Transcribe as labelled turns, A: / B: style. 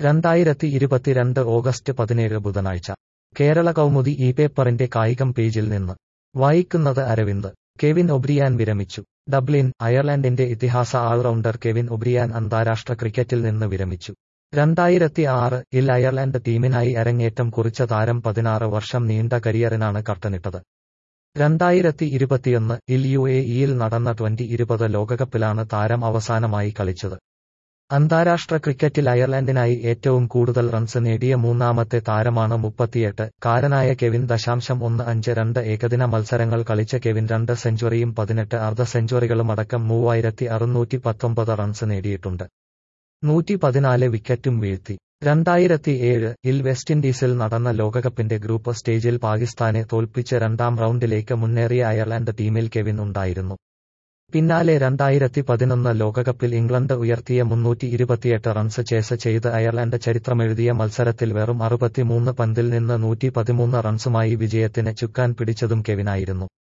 A: രണ്ടായിരത്തി ഇരുപത്തിരണ്ട് ഓഗസ്റ്റ് പതിനേഴ് ബുധനാഴ്ച കേരള കൗമുദി ഈ പേപ്പറിന്റെ കായികം പേജിൽ നിന്ന് വായിക്കുന്നത് അരവിന്ദ് കെവിൻ ഒബ്രിയാൻ വിരമിച്ചു ഡബ്ലിൻ അയർലൻഡിന്റെ ഇതിഹാസ ആൾറൗണ്ടർ കെവിൻ ഒബ്രിയാൻ അന്താരാഷ്ട്ര ക്രിക്കറ്റിൽ നിന്ന് വിരമിച്ചു രണ്ടായിരത്തി ആറ് ഇൽ അയർലൻഡ് ടീമിനായി അരങ്ങേറ്റം കുറിച്ച താരം പതിനാറ് വർഷം നീണ്ട കരിയറിനാണ് കർട്ടനിട്ടത് രണ്ടായിരത്തി ഇരുപത്തിയൊന്ന് ഇൽ യു എ ഇയിൽ നടന്ന ട്വന്റി ഇരുപത് ലോകകപ്പിലാണ് താരം അവസാനമായി കളിച്ചത് അന്താരാഷ്ട്ര ക്രിക്കറ്റിൽ അയർലൻഡിനായി ഏറ്റവും കൂടുതൽ റൺസ് നേടിയ മൂന്നാമത്തെ താരമാണ് മുപ്പത്തിയെട്ട് കാരനായ കെവിൻ ദശാംശം ഒന്ന് അഞ്ച് രണ്ട് ഏകദിന മത്സരങ്ങൾ കളിച്ച കെവിൻ രണ്ട് സെഞ്ചുറിയും പതിനെട്ട് അർദ്ധ സെഞ്ചുറികളുമടക്കം മൂവായിരത്തി അറുന്നൂറ്റി പത്തൊമ്പത് റൺസ് നേടിയിട്ടുണ്ട് നൂറ്റി പതിനാല് വിക്കറ്റും വീഴ്ത്തി രണ്ടായിരത്തി ഏഴ് ഇൽ വെസ്റ്റ് ഇൻഡീസിൽ നടന്ന ലോകകപ്പിന്റെ ഗ്രൂപ്പ് സ്റ്റേജിൽ പാകിസ്ഥാനെ തോൽപ്പിച്ച് രണ്ടാം റൗണ്ടിലേക്ക് മുന്നേറിയ അയർലൻഡ് ടീമിൽ കെവിൻ ഉണ്ടായിരുന്നു പിന്നാലെ രണ്ടായിരത്തി പതിനൊന്ന് ലോകകപ്പിൽ ഇംഗ്ലണ്ട് ഉയർത്തിയ മുന്നൂറ്റി ഇരുപത്തിയെട്ട് റൺസ് ചേസ് ചെയ്ത് അയർലൻഡ് ചരിത്രമെഴുതിയ മത്സരത്തിൽ വെറും അറുപത്തിമൂന്ന് പന്തിൽ നിന്ന് നൂറ്റി പതിമൂന്ന് റൺസുമായി വിജയത്തിന് ചുക്കാൻ പിടിച്ചതും കെവിനായിരുന്നു